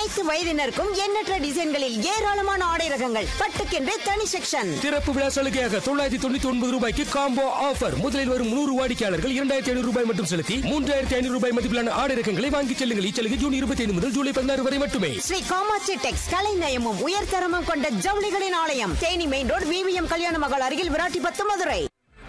அனைத்து வயதினருக்கும் எண்ணற்ற டிசைன்களில் ஏராளமான ஆடை ரகங்கள் பட்டுக்கென்றே தனி செக்ஷன் திறப்பு விழா சலுகையாக தொள்ளாயிரத்தி தொண்ணூத்தி ஒன்பது ரூபாய்க்கு காம்போ ஆஃபர் முதலில் வரும் நூறு வாடிக்கையாளர்கள் இரண்டாயிரத்தி ஐநூறு ரூபாய் மட்டும் செலுத்தி மூன்றாயிரத்தி ஐநூறு ரூபாய் மதிப்பிலான ஆடை ரகங்களை வாங்கிச் செல்லுங்கள் இச்சலுகை ஜூன் இருபத்தி ஐந்து முதல் ஜூலை பதினாறு வரை மட்டுமே ஸ்ரீ காமாட்சி டெக்ஸ் கலைநயமும் உயர்தரமும் கொண்ட ஜவுளிகளின் ஆலயம் தேனி மெயின் ரோடு விவிஎம் கல்யாண மகள் அருகில் விராட்டிபத்து மதுரை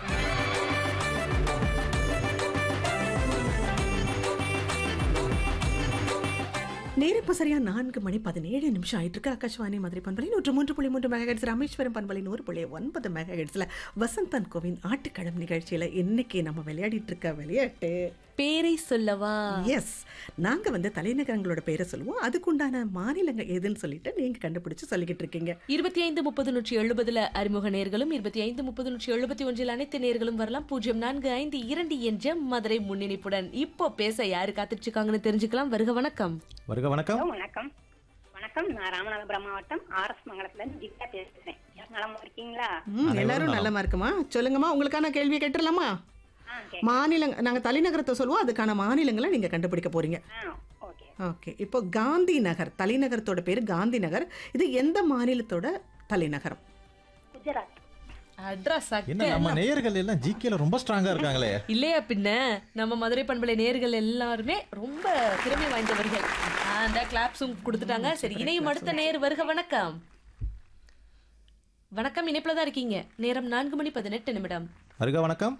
நேரம் சரியா நான்கு மணி பதினேழு நிமிஷம் ஆயிட்டு இருக்கு ஆகாஷ்வாணி மதுரை பண்பலை நூற்று மூன்று புள்ளி மூன்று மெகாஹெட்ஸ் ராமேஸ்வரம் பண்பலை நூறு புள்ளி ஒன்பது மெகாஹெட்ஸ்ல வசந்தன் கோவின் ஆட்டுக்களம் நிகழ்ச்சியில இன்னைக்கு நம்ம விளையாடிட்டு இருக்க விளையாட்டு பேரை சொல்லவா எஸ் நாங்க வந்து தலைநகரங்களோட பேரை சொல்லுவோம் அதுக்குண்டான மாநிலங்கள் எதுன்னு சொல்லிட்டு நீங்க கண்டுபிடிச்சு சொல்லிக்கிட்டு இருக்கீங்க இருபத்தி ஐந்து முப்பது நூற்றி எழுபதுல அறிமுக நேர்களும் இருபத்தி ஐந்து முப்பது நூற்றி எழுபத்தி ஒன்றில் அனைத்து நேர்களும் வரலாம் பூஜ்ஜியம் நான்கு ஐந்து இரண்டு என்ற மதுரை முன்னிணைப்புடன் இப்போ பேச யாரு காத்துட்டு இருக்காங்கன்னு தெரிஞ்சுக்கலாம் வருக வணக்கம் வருக வணக்கம் ஹலோ வணக்கம் வணக்கம் நான் ராமநாதபுரம் மாவட்டம் ஆர்எஸ் மங்கலத்துல இருந்து திவ்யா பேசுறேன் எல்லாரும் நலமா இருக்கீங்களா ம், எல்லாரும் நல்லமா இருக்குமா சொல்லுங்கம்மா உங்களுக்கான கேள்வியை கேட்டுடலாமா ஆ கே மாநிலம் நாங்க தலைநகரத்தை சொல்லுவோம் அதுக்கான மாநிலங்களை நீங்க கண்டுபிடிக்க போறீங்க ஆ ஓகே ஓகே இப்போ காந்தி நகர் தலைநகரத்தோட பேர் காந்தி நகர் இது எந்த மாநிலத்தோட தலைநகரம் குஜராத் அட்ரஸ் என்ன நம்ம நேயர்கள் எல்லாம் ஜிகேல ரொம்ப ஸ்ட்ராங்கா இருக்காங்களே இல்லையா பின்ன நம்ம மதுரை பண்பலை நேர்கள் எல்லாருமே ரொம்ப திறமை வாய்ந்தவர்கள் ஆ, அந்த கிளாப்ஸும் கொடுத்துட்டாங்க சரி இணையும் அடுத்த நேர் வருக வணக்கம் வணக்கம் இணைப்புல தான் இருக்கீங்க நேரம் நான்கு மணி பதினெட்டு நிமிடம் வருக வணக்கம்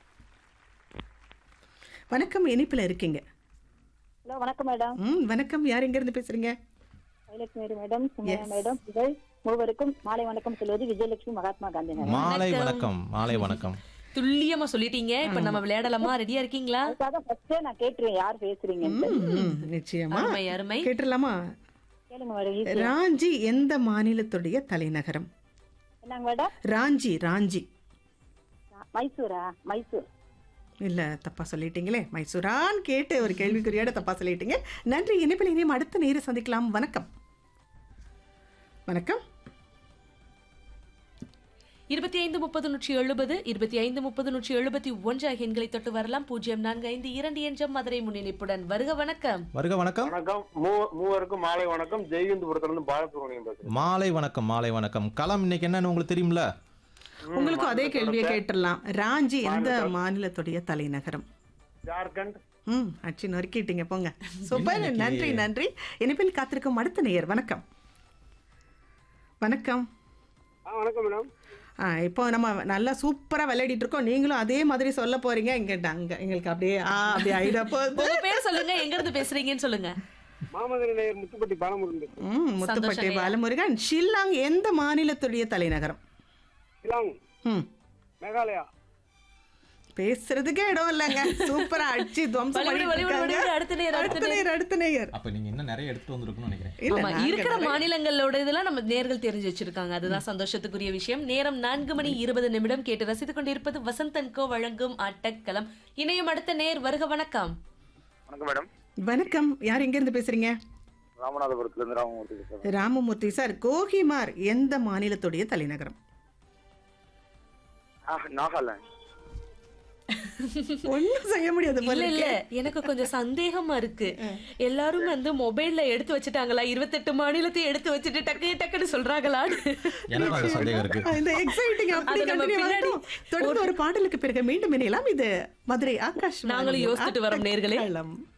வணக்கம் இனிப்புல இருக்கீங்க ஹலோ வணக்கம் மேடம் ம் வணக்கம் யார் எங்க இருந்து பேசுறீங்க விஜயலட்சுமி மேடம் சுமையா மேடம் புகழ் மூவருக்கும் மாலை வணக்கம் சொல்வது விஜயலட்சுமி மகாத்மா காந்தி நகர் மாலை வணக்கம் மாலை வணக்கம் துல்லியமா சொல்லிட்டீங்க இப்ப நம்ம விளையாடலாமா ரெடியா இருக்கீங்களா அதுக்காக ஃபர்ஸ்டே நான் கேட்டுருவேன் யார் பேசுறீங்க ம், நிச்சயமா அருமை அருமை கேட்டுடலாமா கேளுங்க மேடம் easy. ராஞ்சி எந்த மாநிலத்துடைய தலைநகரம் என்னங்க மேடம் ராஞ்சி ராஞ்சி மைசூரா மைசூர் இல்ல தப்பா சொல்லிட்டீங்களே மைசூரான் கேட்டு ஒரு கேள்விக்குறியோட தப்பா சொல்லிட்டீங்க நன்றி இனிப்பில் இனியும் அடுத்த நேரம் சந்திக்கலாம் வணக்கம் வணக்கம் இருபத்தி ஐந்து முப்பது நூற்றி எழுபது இருபத்தி ஐந்து முப்பது நூற்றி எழுபத்தி ஒன்று ஆகிய எண்களை தொட்டு வரலாம் பூஜ்ஜியம் நான்கு ஐந்து இரண்டு என்ற மதுரை முன்னிணைப்புடன் வருக வணக்கம் வருக வணக்கம் வணக்கம் மூ- மூவருக்கும் மாலை வணக்கம் ஜெய்ஹிந்துபுரத்துல இருந்து பாலசுப்ரமணியம் பேசுறேன் மாலை வணக்கம் மாலை வணக்கம் களம் இன்னைக்கு என்னன்னு உங்களுக்கு தெரியும்ல உங்களுக்கும் அதே கேள்வியை கேட்டுடலாம் ராஞ்சி எந்த மாநிலத்துடைய தலைநகரம் ஜார்க்கண்ட் ம் அச்சு நொறுக்கிட்டீங்க போங்க சூப்பர் நன்றி நன்றி இனிப்பில் காத்திருக்கும் அடுத்த நேயர் வணக்கம் வணக்கம் ஆ வணக்கம் மேடம் ஆ இப்போ நம்ம நல்லா சூப்பரா விளையாடிட்டு இருக்கோம் நீங்களும் அதே மாதிரி சொல்ல போறீங்க இங்க அங்க எங்களுக்கு அப்படியே ஆ அப்படி ஆயிட போகுது உங்க பேர் சொல்லுங்க எங்க இருந்து பேசுறீங்கன்னு சொல்லுங்க மாமதுரை நேயர் முத்துப்பட்டி பாலமுருகன் பேசுறேன் ம் முத்துப்பட்டி சந்தோஷம் ஐயா. பாலமுருகன் ஷில்லாங் எந்த மாநிலத்துடைய தலைநகரம் ஷிலாங் ம் மேகாலயா பேசுறதுக்கே இடம் இல்லைங்க சூப்பரா அடிச்சு துவம்சம் வழிவிடு, பண்ணிட்டு வழிவிடு, இருக்காங்க. வழிவிடு, அடுத்த நேயர், அடுத்த அடுத்த நேயர் அடுத்த நேயர் அப்ப நீங்க இன்னும் நிறைய எடுத்துட்டு வந்திருக்கணும்னு நினைக்கிறேன் இல்ல ஆமா நாங்க இருக்கிற நிறைய- மாநிலங்களோட இதெல்லாம் நம்ம நேர்கள் தெரிஞ்சு வச்சிருக்காங்க அதுதான் சந்தோஷத்துக்குரிய விஷயம் நேரம் நான்கு மணி இருபது நிமிடம் கேட்டு ரசித்துக் கொண்டிருப்பது வசந்தன் கோ வழங்கும் ஆட்டக்களம் இணையம் அடுத்த நேர் வருக வணக்கம் வணக்கம் மேடம் வணக்கம் யார் எங்க இருந்து பேசுறீங்க ராமநாதபுரத்துல இருந்து ராமமூர்த்தி பேசுறேன் ராமமூர்த்தி சார் கோஹிமார் எந்த மாநிலத்துடைய தலைநகரம் ஆ, நாகாலாந்து ஒண்ணும் செய்ய முடியாது இல்ல போல இல்ல இருக்கே. எனக்கு கொஞ்சம் சந்தேகமா இருக்கு எல்லாரும் வந்து மொபைல்ல எடுத்து வச்சுட்டாங்களா இருபத்தெட்டு மாநிலத்தையும் எடுத்து வச்சுட்டு டக்கு டக்குன்னு சொல்றாங்களான்னு எனக்கு அந்த சந்தேகம் இருக்கு இந்த எக்ஸைட்டிங் அப்படி அது நம்ம கண்டினியூ பின்னாடி ஆகட்டும் தொடர்ந்து ஒரு பாடலுக்கு பிறகு மீண்டும் இணையலாம் இது மதுரை ஆகாஷ் நாங்களும் யோசிச்சுட்டு வரோம் நேர்களே. ஆட்டக்களம்.